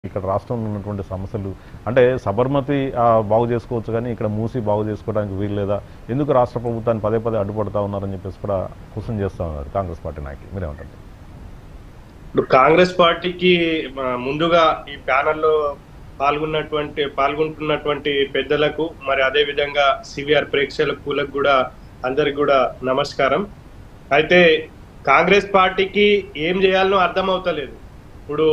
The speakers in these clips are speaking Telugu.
ఇక్కడ రాష్ట్రంలో ఉన్నటువంటి సమస్యలు అంటే సబర్మతి ఆ, బాగు చేసుకోవచ్చు కానీ ఇక్కడ మూసి బాగు చేసుకోవడానికి వీలు లేదా ఎందుకు రాష్ట్ర ప్రభుత్వాన్ని పదే పదే అడ్డుపడతా ఉన్నారని చెప్పేసి కూడా క్వశ్చన్ చేస్తా ఉన్నారు కాంగ్రెస్ పార్టీ నాయకులు మీరేమంటారు ఇప్పుడు కాంగ్రెస్ పార్టీకి ఆ, ముందుగా ఈ ప్యానెల్లో పాల్గొన్నటువంటి పాల్గొంటున్నటువంటి పెద్దలకు మరి అదే విధంగా సివిఆర్ ప్రేక్షకులకు కూడా అందరికి కూడా నమస్కారం అయితే కాంగ్రెస్ పార్టీకి ఏం చేయాలనో అర్థమవుతలేదు ఇప్పుడు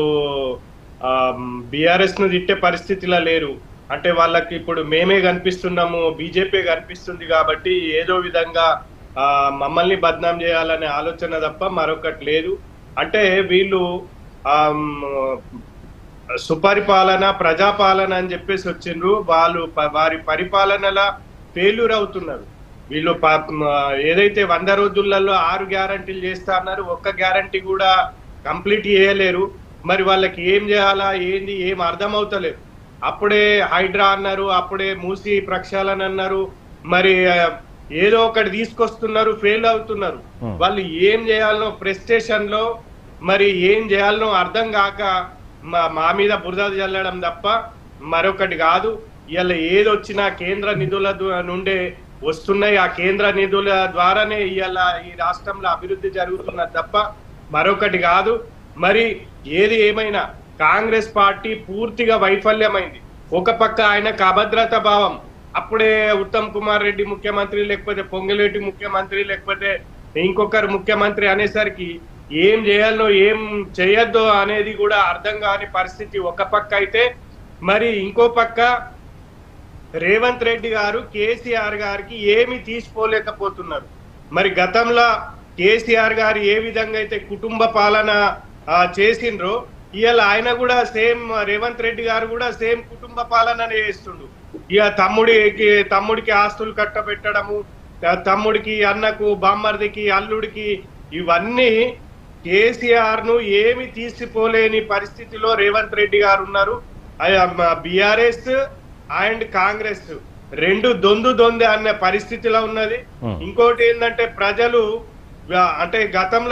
బీఆర్ఎస్ ను తిట్టే పరిస్థితిలో లేరు అంటే వాళ్ళకి ఇప్పుడు మేమే కనిపిస్తున్నాము బీజేపీ కనిపిస్తుంది కాబట్టి ఏదో విధంగా ఆ, మమ్మల్ని బద్నాం చేయాలనే ఆలోచన తప్ప మరొకటి లేదు అంటే వీళ్ళు ఆమ్, సుపరిపాలన ప్రజాపాలన అని చెప్పేసి వచ్చిండ్రు వాళ్ళు ప- వారి పరిపాలనల ఫెయిల్యూర్ అవుతున్నారు వీళ్ళు ప- మ, ఏదైతే వంద రోజులలో ఆరు గ్యారంటీలు చేస్తా అన్నారు ఒక్క గ్యారంటీ కూడా కంప్లీట్ చేయలేరు మరి వాళ్ళకి ఏం చేయాలా ఏంది ఏం అర్థం అవుతలేదు అప్పుడే హైడ్రా అన్నారు అప్పుడే మూసి ప్రక్షాళన అన్నారు మరి ఆ, ఏదో ఒకటి తీసుకొస్తున్నారు ఫెయిల్ అవుతున్నారు Hmm. వాళ్ళు ఏం చేయాలనో ప్రెస్టేషన్ లో మరి ఏం చేయాలనో అర్థం కాక మా మా మీద బురద చల్లడం తప్ప మరొకటి కాదు ఇలా ఏది వచ్చినా కేంద్ర నిధుల దు- నుండే వస్తున్నాయి ఆ కేంద్ర నిధుల ద్వారానే ఇవాళ ఈ రాష్ట్రంలో అభివృద్ధి జరుగుతున్నది తప్ప మరొకటి కాదు మరి ఏది ఏమైనా కాంగ్రెస్ పార్టీ పూర్తిగా వైఫల్యమైంది ఒక పక్క ఆయనకు అభద్రత భావం అప్పుడే ఉత్తమ్ కుమార్ రెడ్డి ముఖ్యమంత్రి లేకపోతే పొంగిరెడ్డి ముఖ్యమంత్రి లేకపోతే ఇంకొకరు ముఖ్యమంత్రి అనేసరికి ఏం చేయాలో ఏం చేయొద్దో అనేది కూడా అర్థం కాని పరిస్థితి ఒక పక్క అయితే మరి ఇంకో పక్క రేవంత్ రెడ్డి గారు కేసీఆర్ గారికి ఏమి తీసుకోలేకపోతున్నారు మరి గతంలో కేసీఆర్ గారు ఏ విధంగా అయితే కుటుంబ పాలన ఆ, చేసిండ్రో ఇవాళ ఆయన కూడా సేమ్ రేవంత్ రెడ్డి గారు కూడా సేమ్ కుటుంబ పాలననే చేస్తుండు ఇక తమ్ముడికి తమ్ముడికి ఆస్తులు కట్టబెట్టడము త- తమ్ముడికి అన్నకు బామ్మర్దికి అల్లుడికి ఇవన్నీ కేసీఆర్ ను ఏమి తీసిపోలేని పరిస్థితిలో రేవంత్ రెడ్డి గారు ఉన్నారు బిఆర్ఎస్ అండ్ కాంగ్రెస్ రెండు దొందు దొందే అనే పరిస్థితిలో ఉన్నది Hmm. ఇంకోటి ఏంటంటే ప్రజలు ఆ, అంటే గతంలో